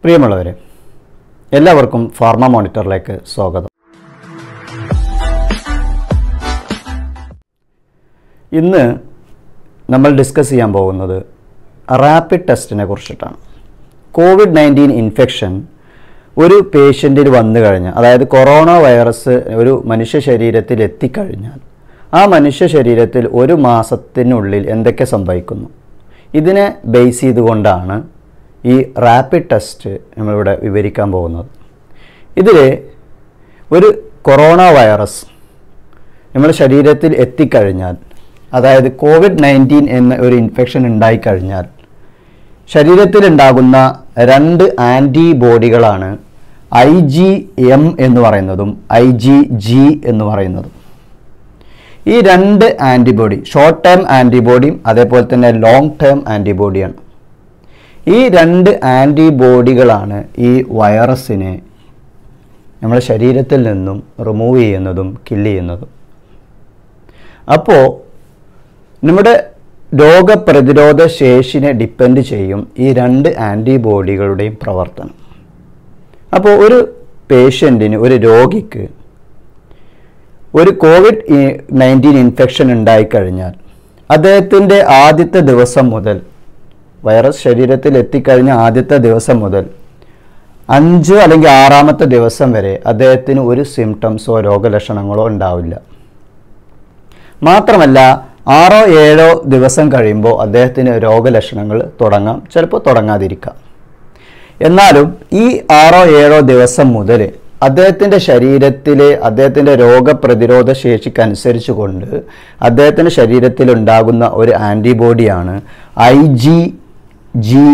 പ്രിയമുള്ളവരെ എല്ലാവർക്കും ഫാർമ മോണിറ്ററിലേക്ക് സ്വാഗതം ഇന്ന് നമ്മൾ ഡിസ്കസ് ചെയ്യാൻ പോകുന്നത് റാപ്പിഡ് ടെസ്റ്റിനെ കുറിച്ചിട്ടാണ് കോവിഡ് നയൻറ്റീൻ ഇൻഫെക്ഷൻ ഒരു പേഷ്യൻറ്റിൽ വന്നു കഴിഞ്ഞാൽ അതായത് കൊറോണ വൈറസ് ഒരു മനുഷ്യ ശരീരത്തിൽ എത്തിക്കഴിഞ്ഞാൽ ആ മനുഷ്യ ശരീരത്തിൽ ഒരു മാസത്തിനുള്ളിൽ എന്തൊക്കെ സംഭവിക്കുന്നു ഇതിനെ ബേസ് ചെയ്തുകൊണ്ടാണ് ഈ റാപ്പിഡ് ടെസ്റ്റ് നമ്മളിവിടെ വിവരിക്കാൻ പോകുന്നത് ഇതിൽ ഒരു കൊറോണ വൈറസ് നമ്മുടെ ശരീരത്തിൽ എത്തിക്കഴിഞ്ഞാൽ അതായത് കോവിഡ് നയൻറ്റീൻ എന്ന ഒരു ഇൻഫെക്ഷൻ ഉണ്ടായിക്കഴിഞ്ഞാൽ ശരീരത്തിലുണ്ടാകുന്ന രണ്ട് ആൻറ്റിബോഡികളാണ് ഐ ജി എം എന്ന് പറയുന്നതും ഐ ജി ജി എന്ന് പറയുന്നതും ഈ രണ്ട് ആൻറ്റിബോഡി ഷോർട്ട് ടേം ആൻറ്റിബോഡിയും അതേപോലെ തന്നെ ലോങ് ടേം ആൻറ്റിബോഡിയാണ് ഈ രണ്ട് ആൻറ്റിബോഡികളാണ് ഈ വൈറസിനെ നമ്മുടെ ശരീരത്തിൽ നിന്നും റിമൂവ് ചെയ്യുന്നതും കില്ല് ചെയ്യുന്നതും അപ്പോൾ നമ്മുടെ രോഗപ്രതിരോധ ശേഷിനെ ഡിപ്പെൻഡ് ചെയ്യും ഈ രണ്ട് ആൻറ്റിബോഡികളുടെയും പ്രവർത്തനം അപ്പോൾ ഒരു പേഷ്യൻറ്റിന് ഒരു രോഗിക്ക് ഒരു കോവിഡ് നയൻറ്റീൻ ഇൻഫെക്ഷൻ ഉണ്ടായിക്കഴിഞ്ഞാൽ അദ്ദേഹത്തിൻ്റെ ആദ്യത്തെ ദിവസം മുതൽ വൈറസ് ശരീരത്തിൽ എത്തിക്കഴിഞ്ഞ ആദ്യത്തെ ദിവസം മുതൽ അഞ്ച് അല്ലെങ്കിൽ ആറാമത്തെ ദിവസം വരെ അദ്ദേഹത്തിന് ഒരു സിംറ്റംസോ രോഗലക്ഷണങ്ങളോ ഉണ്ടാവില്ല മാത്രമല്ല ആറോ ഏഴോ ദിവസം കഴിയുമ്പോൾ അദ്ദേഹത്തിന് രോഗലക്ഷണങ്ങൾ തുടങ്ങാം ചിലപ്പോൾ തുടങ്ങാതിരിക്കാം എന്നാലും ഈ ആറോ ഏഴോ ദിവസം മുതൽ അദ്ദേഹത്തിൻ്റെ ശരീരത്തിലെ അദ്ദേഹത്തിൻ്റെ രോഗപ്രതിരോധ ശേഷിക്കനുസരിച്ച് കൊണ്ട് അദ്ദേഹത്തിൻ്റെ ശരീരത്തിൽ ഉണ്ടാകുന്ന ഒരു ആൻറ്റിബോഡിയാണ് I G G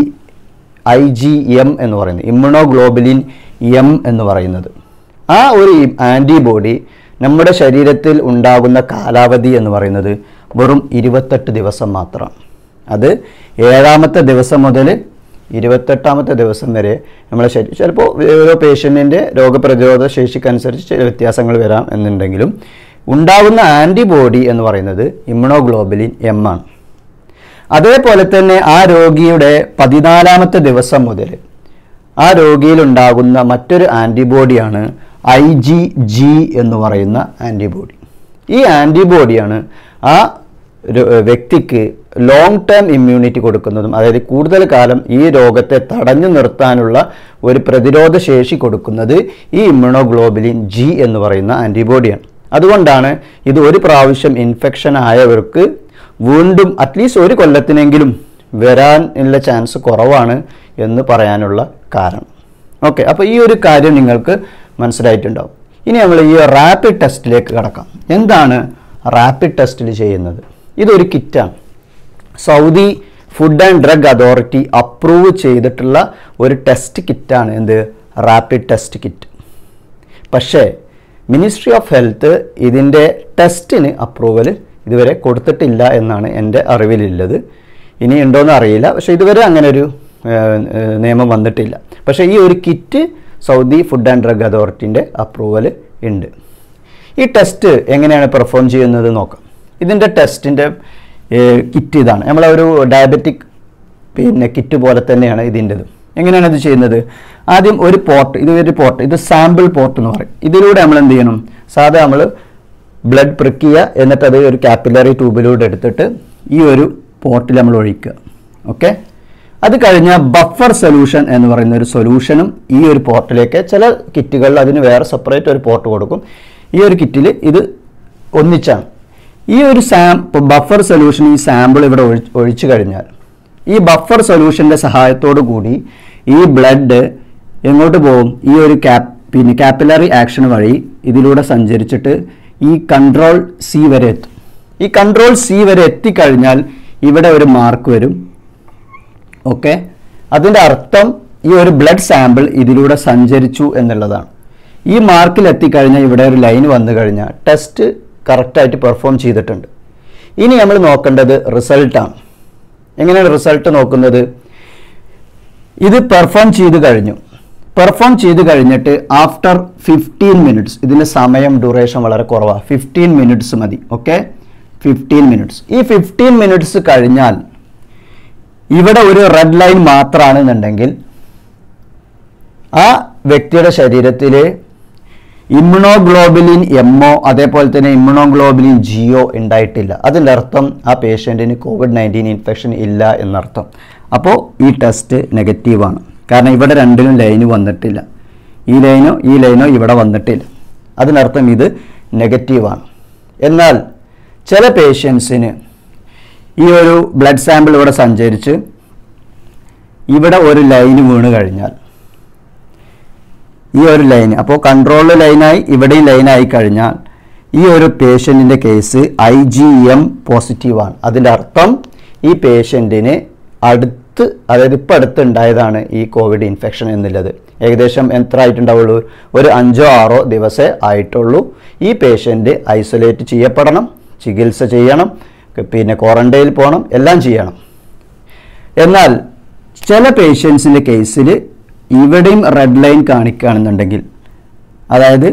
I G M എന്ന് പറയുന്നത് ഇമ്മ്യൂണോഗ്ലോബുലിൻ എം എന്ന് പറയുന്നത് ആ ഒരു ആൻറ്റിബോഡി നമ്മുടെ ശരീരത്തിൽ ഉണ്ടാകുന്ന കാലാവധി എന്ന് പറയുന്നത് വെറും ഇരുപത്തെട്ട് ദിവസം മാത്രം അത് ഏഴാമത്തെ ദിവസം മുതൽ ഇരുപത്തെട്ടാമത്തെ ദിവസം വരെ നമ്മളെ ശരീരം ചിലപ്പോൾ ഓരോ പേഷ്യൻറ്റിൻ്റെ രോഗപ്രതിരോധ ശേഷിക്കനുസരിച്ച് ചില വ്യത്യാസങ്ങൾ വരാം എന്നുണ്ടെങ്കിലും ഉണ്ടാകുന്ന ആൻറ്റിബോഡി എന്ന് പറയുന്നത് ഇമ്മ്യൂണോഗ്ലോബുലിൻ എം ആണ് അതേപോലെ തന്നെ ആ രോഗിയുടെ പതിനാലാമത്തെ ദിവസം മുതൽ ആ രോഗിയിലുണ്ടാകുന്ന മറ്റൊരു ആൻറ്റിബോഡിയാണ് ഐ ജി ജി എന്ന് പറയുന്ന ആൻറ്റിബോഡി ഈ ആൻറ്റിബോഡിയാണ് ആ വ്യക്തിക്ക് ലോങ് ടേം ഇമ്മ്യൂണിറ്റി കൊടുക്കുന്നതും അതായത് കൂടുതൽ കാലം ഈ രോഗത്തെ തടഞ്ഞു നിർത്താനുള്ള ഒരു പ്രതിരോധ ശേഷി കൊടുക്കുന്നത് ഈ ഇമ്മ്യൂണോഗ്ലോബുലിൻ ജി എന്ന് പറയുന്ന ആൻറ്റിബോഡിയാണ് അതുകൊണ്ടാണ് ഇത് ഒരു പ്രാവശ്യം ഇൻഫെക്ഷൻ ആയവർക്ക് വീണ്ടും അറ്റ്ലീസ്റ്റ് ഒരു കൊല്ലത്തിനെങ്കിലും വരാൻ ഉള്ള ചാൻസ് കുറവാണ് എന്ന് പറയാനുള്ള കാരണം ഓക്കെ അപ്പോൾ ഈ ഒരു കാര്യം നിങ്ങൾക്ക് മനസ്സിലായിട്ടുണ്ടാവും ഇനി നമ്മൾ ഈ റാപ്പിഡ് ടെസ്റ്റിലേക്ക് കടക്കാം എന്താണ് റാപ്പിഡ് ടെസ്റ്റിൽ ചെയ്യുന്നത് ഇതൊരു കിറ്റാണ് Saudi food and drug authority approve ചെയ്തിട്ടുള്ള ഒരു ടെസ്റ്റ് കിറ്റാണ് എന്ത് റാപ്പിഡ് ടെസ്റ്റ് കിറ്റ് പക്ഷേ മിനിസ്ട്രി ഓഫ് ഹെൽത്ത് ഇതിൻ്റെ ടെസ്റ്റിന് അപ്രൂവൽ ഇതുവരെ കൊടുത്തിട്ടില്ല എന്നാണ് എൻ്റെ അറിവിലുള്ളത് ഇനി ഉണ്ടോയെന്ന് അറിയില്ല പക്ഷേ ഇതുവരെ അങ്ങനെ ഒരു നിയമം വന്നിട്ടില്ല പക്ഷേ ഈ ഒരു kit Saudi food and drug അതോറിറ്റിൻ്റെ അപ്രൂവൽ ഉണ്ട് ഈ ടെസ്റ്റ് എങ്ങനെയാണ് പെർഫോം ചെയ്യുന്നത് നോക്കാം ഇതിൻ്റെ ടെസ്റ്റിൻ്റെ കിറ്റ് ഇതാണ് നമ്മളൊരു ഡയബറ്റിക് പിന്നെ കിറ്റ് പോലെ തന്നെയാണ് ഇതിൻ്റെത് എങ്ങനെയാണ് ഇത് ചെയ്യുന്നത് ആദ്യം ഒരു പോർട്ട് ഇത് ഒരു പോർട്ട് ഇത് സാമ്പിൾ പോർട്ട് എന്ന് പറയും ഇതിലൂടെ നമ്മൾ എന്ത് ചെയ്യണം സാധാ നമ്മൾ ബ്ലഡ് പ്രിക്ക് ചെയ്യുക എന്നിട്ട് അത് ഒരു കാപ്പിലറി ട്യൂബിലൂടെ എടുത്തിട്ട് ഈ ഒരു പോർട്ടിൽ നമ്മൾ ഒഴിക്കുക ഓക്കെ അത് കഴിഞ്ഞാൽ ബഫർ സൊല്യൂഷൻ എന്ന് പറയുന്ന ഒരു സൊല്യൂഷനും ഈ ഒരു പോർട്ടിലേക്ക് ചില കിറ്റുകളിൽ അതിന് വേറെ സെപ്പറേറ്റ് ഒരു പോർട്ട് കൊടുക്കും ഈ ഒരു കിറ്റിൽ ഇത് ഒന്നിച്ചാണ് ഈ ഒരു സാം ബഫർ സൊല്യൂഷൻ ഈ സാമ്പിൾ ഇവിടെ ഒഴി ഒഴിച്ചു കഴിഞ്ഞാൽ ഈ ബഫർ സൊല്യൂഷൻ്റെ സഹായത്തോടു കൂടി ഈ ബ്ലഡ് എങ്ങോട്ട് പോകും ഈ ഒരു ക്യാപ് പിന്നെ കാപ്പിലറി ആക്ഷൻ വഴി ഇതിലൂടെ സഞ്ചരിച്ചിട്ട് ഈ കൺട്രോൾ സി വരെ എത്തും ഈ കൺട്രോൾ സി വരെ എത്തിക്കഴിഞ്ഞാൽ ഇവിടെ ഒരു മാർക്ക് വരും ഓക്കെ അതിൻ്റെ അർത്ഥം ഈ ഒരു ബ്ലഡ് സാമ്പിൾ ഇതിലൂടെ സഞ്ചരിച്ചു എന്നുള്ളതാണ് ഈ മാർക്കിൽ എത്തിക്കഴിഞ്ഞാൽ ഇവിടെ ഒരു ലൈൻ വന്നു കഴിഞ്ഞാൽ ടെസ്റ്റ് കറക്റ്റായിട്ട് പെർഫോം ചെയ്തിട്ടുണ്ട് ഇനി നമ്മൾ നോക്കേണ്ടത് റിസൾട്ടാണ് എങ്ങനെയാണ് റിസൾട്ട് നോക്കുന്നത് ഇത് പെർഫോം ചെയ്ത് കഴിഞ്ഞു പെർഫോം ചെയ്ത് കഴിഞ്ഞിട്ട് ആഫ്റ്റർ ഫിഫ്റ്റീൻ മിനിറ്റ്സ് ഇതിന് സമയം ഡ്യൂറേഷൻ വളരെ കുറവാണ് ഫിഫ്റ്റീൻ മിനിറ്റ്സ് മതി ഓക്കെ ഫിഫ്റ്റീൻ മിനിറ്റ്സ് ഈ ഫിഫ്റ്റീൻ മിനിറ്റ്സ് കഴിഞ്ഞാൽ ഇവിടെ ഒരു റെഡ് ലൈൻ മാത്രമാണെന്നുണ്ടെങ്കിൽ ആ വ്യക്തിയുടെ ശരീരത്തിൽ ഇമ്മ്യൂണോഗ്ലോബുലിൻ എമ്മോ അതേപോലെ തന്നെ ഇമ്മ്യൂണോഗ്ലോബുലിൻ ജിയോ ഉണ്ടായിട്ടില്ല അതിൻ്റെ അർത്ഥം ആ പേഷ്യൻറ്റിന് കോവിഡ് നയൻറ്റീൻ ഇൻഫെക്ഷൻ ഇല്ല എന്നർത്ഥം അപ്പോൾ ഈ ടെസ്റ്റ് നെഗറ്റീവാണ് കാരണം ഇവിടെ രണ്ടിലും ലൈന് വന്നിട്ടില്ല ഈ ലൈനോ ഈ ലൈനോ ഇവിടെ വന്നിട്ടില്ല അതിനർത്ഥം ഇത് നെഗറ്റീവാണ് എന്നാൽ ചില പേഷ്യൻസിന് ഈ ഒരു ബ്ലഡ് സാമ്പിൾ ഇവിടെ സഞ്ചരിച്ച് ഇവിടെ ഒരു ലൈന് വീണ് കഴിഞ്ഞാൽ ഈ ഒരു ലൈൻ അപ്പോൾ കൺട്രോൾ ലൈനായി ഇവിടെയും ലൈനായി കഴിഞ്ഞാൽ ഈ ഒരു പേഷ്യൻറ്റിൻ്റെ കേസ് ഐ ജി എം പോസിറ്റീവാണ് അതിൻ്റെ അർത്ഥം ഈ പേഷ്യൻറ്റിന് അടുത്ത് അതായത് ഇപ്പം അടുത്തുണ്ടായതാണ് ഈ കോവിഡ് ഇൻഫെക്ഷൻ എന്നുള്ളത് ഏകദേശം എത്ര ആയിട്ടുണ്ടാവുള്ളൂ ഒരു അഞ്ചോ ആറോ ദിവസമേ ആയിട്ടുള്ളൂ ഈ പേഷ്യൻ്റ് ഐസൊലേറ്റ് ചെയ്യപ്പെടണം ചികിത്സ ചെയ്യണം പിന്നെ ക്വാറന്റൈനിൽ പോകണം എല്ലാം ചെയ്യണം എന്നാൽ ചില പേഷ്യൻസിൻ്റെ കേസിൽ ഇവിടെയും റെഡ് ലൈൻ കാണിക്കുകയാണെന്നുണ്ടെങ്കിൽ അതായത്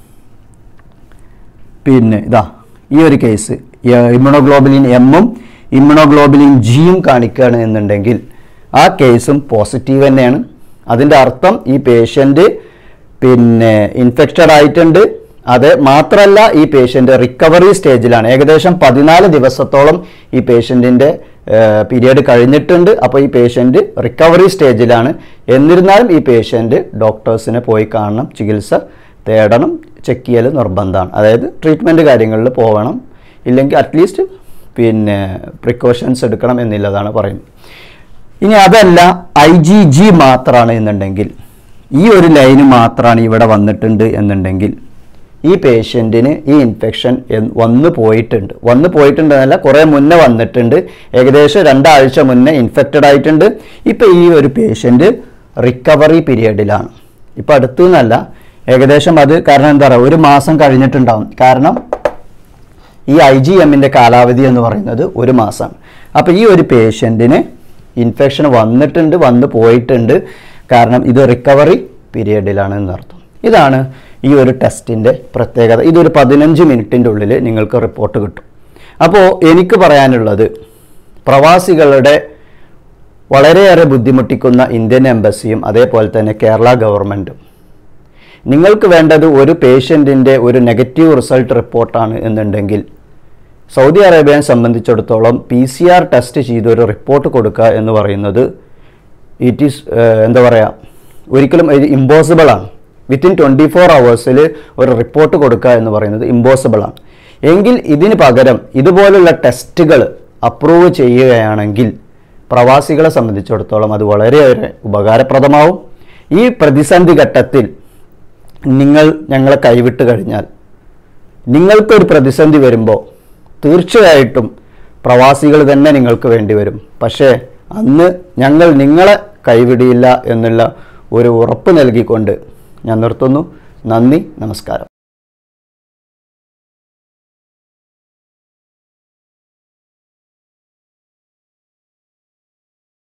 പിന്നെ ഇതാ ഈ ഒരു കേസ് ഇമ്മ്യൂണോഗ്ലോബുലിൻ എമ്മും ഇമ്മ്യൂണോഗ്ലോബുലിൻ ജിയും കാണിക്കുകയാണ് എന്നുണ്ടെങ്കിൽ ആ കേസും പോസിറ്റീവ് തന്നെയാണ് അതിൻ്റെ അർത്ഥം ഈ പേഷ്യൻ്റ് പിന്നെ ഇൻഫെക്റ്റഡ് ആയിട്ടുണ്ട് അത് മാത്രമല്ല ഈ പേഷ്യൻ്റ് റിക്കവറി സ്റ്റേജിലാണ് ഏകദേശം പതിനാല് ദിവസത്തോളം ഈ പേഷ്യൻറ്റിൻ്റെ പീരിയഡ് കഴിഞ്ഞിട്ടുണ്ട് അപ്പോൾ ഈ പേഷ്യൻ്റ് റിക്കവറി സ്റ്റേജിലാണ് എന്നിരുന്നാലും ഈ പേഷ്യൻ്റ് ഡോക്ടേഴ്സിനെ പോയി കാണണം ചികിത്സ തേടണം ചെക്ക് ചെയ്യൽ നിർബന്ധമാണ് അതായത് ട്രീറ്റ്മെൻറ്റ് കാര്യങ്ങളിൽ പോകണം ഇല്ലെങ്കിൽ അറ്റ്ലീസ്റ്റ് പിന്നെ പ്രിക്കോഷൻസ് എടുക്കണം എന്നുള്ളതാണ് പറയുന്നത് ഇനി അതല്ല ഐ ജി ജി മാത്രമാണ് എന്നുണ്ടെങ്കിൽ ഈ ഒരു ലൈന് മാത്രമാണ് ഇവിടെ വന്നിട്ടുണ്ട് എന്നുണ്ടെങ്കിൽ ഈ പേഷ്യൻറ്റിന് ഈ ഇൻഫെക്ഷൻ വന്നു പോയിട്ടുണ്ട് വന്നു പോയിട്ടുണ്ട് എന്നല്ല കുറേ മുന്നേ വന്നിട്ടുണ്ട് ഏകദേശം രണ്ടാഴ്ച മുന്നേ ഇൻഫെക്റ്റഡ് ആയിട്ടുണ്ട് ഇപ്പോൾ ഈ ഒരു പേഷ്യൻ്റ് റിക്കവറി പീരിയഡിലാണ് ഇപ്പോൾ അടുത്തു നിന്നല്ല ഏകദേശം അത് കാരണം എന്താ പറയുക ഒരു മാസം കഴിഞ്ഞിട്ടുണ്ടാവും കാരണം ഈ ഐ ജി എമ്മിൻ്റെ കാലാവധി എന്ന് പറയുന്നത് ഒരു മാസമാണ് അപ്പോൾ ഈ ഒരു പേഷ്യൻറ്റിന് ഇൻഫെക്ഷൻ വന്നിട്ടുണ്ട് വന്നു പോയിട്ടുണ്ട് കാരണം ഇത് റിക്കവറി പീരിയഡിലാണ് എന്നർത്ഥം ഇതാണ് ഈ ഒരു ടെസ്റ്റിൻ്റെ പ്രത്യേകത ഇതൊരു പതിനഞ്ച് മിനിറ്റിൻ്റെ ഉള്ളിൽ നിങ്ങൾക്ക് റിപ്പോർട്ട് കിട്ടും അപ്പോൾ എനിക്ക് പറയാനുള്ളത് പ്രവാസികളുടെ വളരെയേറെ ബുദ്ധിമുട്ടിക്കുന്ന ഇന്ത്യൻ എംബസിയും അതേപോലെ തന്നെ കേരള ഗവൺമെൻറ്റും നിങ്ങൾക്ക് വേണ്ടത് ഒരു പേഷ്യൻറ്റിൻ്റെ ഒരു നെഗറ്റീവ് റിസൾട്ട് റിപ്പോർട്ടാണ് എന്നുണ്ടെങ്കിൽ സൗദി അറേബ്യയെ സംബന്ധിച്ചിടത്തോളം പി സി ആർ ടെസ്റ്റ് ചെയ്ത് ഒരു റിപ്പോർട്ട് കൊടുക്കുക എന്ന് പറയുന്നത് ഇറ്റ് ഈസ് എന്താ പറയുക ഒരിക്കലും ഇമ്പോസിബിൾ ആണ് വിത്തിൻ ട്വൻറ്റി ഫോർ അവേഴ്സിൽ ഒരു റിപ്പോർട്ട് കൊടുക്കുക എന്ന് പറയുന്നത് ഇമ്പോസിബിൾ ആണ് എങ്കിൽ ഇതിന് പകരം ഇതുപോലുള്ള ടെസ്റ്റുകൾ അപ്രൂവ് ചെയ്യുകയാണെങ്കിൽ പ്രവാസികളെ സംബന്ധിച്ചിടത്തോളം അത് വളരെയേറെ ഉപകാരപ്രദമാവും ഈ പ്രതിസന്ധി ഘട്ടത്തിൽ നിങ്ങൾ ഞങ്ങളെ കൈവിട്ട് കഴിഞ്ഞാൽ നിങ്ങൾക്കൊരു പ്രതിസന്ധി വരുമ്പോൾ തീർച്ചയായിട്ടും പ്രവാസികൾ തന്നെ നിങ്ങൾക്ക് വേണ്ടി വരും പക്ഷേ അന്ന് ഞങ്ങൾ നിങ്ങളെ കൈവിടിയില്ല എന്നുള്ള ഒരു ഉറപ്പ് നൽകിക്കൊണ്ട് ഞാൻ നിർത്തുന്നു നന്ദി നമസ്കാരം